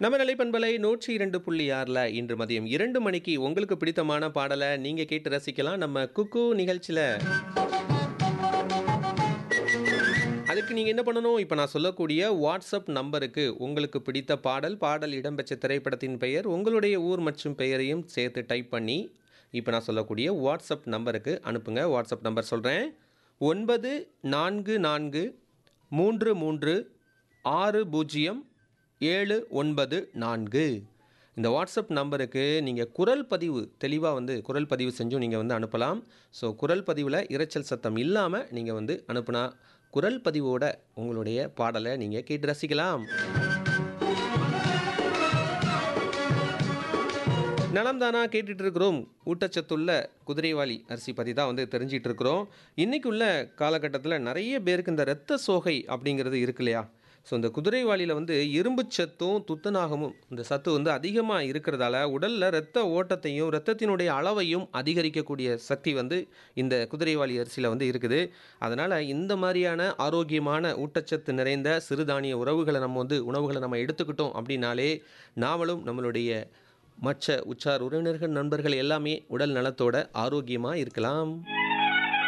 நம்ம நிலைப்பண்பலை நூற்றி இரண்டு புள்ளி ஆறில் இன்று மதியம் இரண்டு மணிக்கு உங்களுக்கு பிடித்தமான பாடலை நீங்கள் கேட்டு ரசிக்கலாம் நம்ம குக்கு நிகழ்ச்சியில் அதுக்கு நீங்கள் என்ன பண்ணணும் இப்போ நான் சொல்லக்கூடிய வாட்ஸ்அப் நம்பருக்கு உங்களுக்கு பிடித்த பாடல் பாடல் இடம்பெற்ற திரைப்படத்தின் பெயர் உங்களுடைய ஊர் மற்றும் பெயரையும் சேர்த்து டைப் பண்ணி இப்போ நான் சொல்லக்கூடிய வாட்ஸ்அப் நம்பருக்கு அனுப்புங்க வாட்ஸ்அப் நம்பர் சொல்கிறேன் ஒன்பது நான்கு நான்கு மூன்று மூன்று ஆறு பூஜ்ஜியம் ஏழு ஒன்பது நான்கு இந்த வாட்ஸ்அப் நம்பருக்கு நீங்கள் குரல் பதிவு தெளிவாக வந்து குரல் பதிவு செஞ்சும் நீங்கள் வந்து அனுப்பலாம் ஸோ குரல் பதிவில் இரைச்சல் சத்தம் இல்லாமல் நீங்கள் வந்து அனுப்புனா குரல் பதிவோட உங்களுடைய பாடலை நீங்கள் கேட்டு ரசிக்கலாம் நலம் தானா கேட்டுட்டு இருக்கிறோம் ஊட்டச்சத்துள்ள குதிரைவாளி அரிசி பற்றி தான் வந்து தெரிஞ்சிட்டு இருக்கிறோம் இன்னைக்கு உள்ள காலகட்டத்தில் நிறைய பேருக்கு இந்த இரத்த சோகை அப்படிங்கிறது இருக்கு இல்லையா ஸோ இந்த குதிரைவாளியில் வந்து இரும்பு சத்தும் துத்தநாகமும் இந்த சத்து வந்து அதிகமாக இருக்கிறதால உடலில் இரத்த ஓட்டத்தையும் இரத்தத்தினுடைய அளவையும் அதிகரிக்கக்கூடிய சக்தி வந்து இந்த குதிரைவாளி அரிசியில் வந்து இருக்குது அதனால் இந்த மாதிரியான ஆரோக்கியமான ஊட்டச்சத்து நிறைந்த சிறுதானிய உறவுகளை நம்ம வந்து உணவுகளை நம்ம எடுத்துக்கிட்டோம் அப்படின்னாலே நாமளும் நம்மளுடைய மற்ற உற்றார் உறவினர்கள் நண்பர்கள் எல்லாமே உடல் நலத்தோட ஆரோக்கியமாக இருக்கலாம்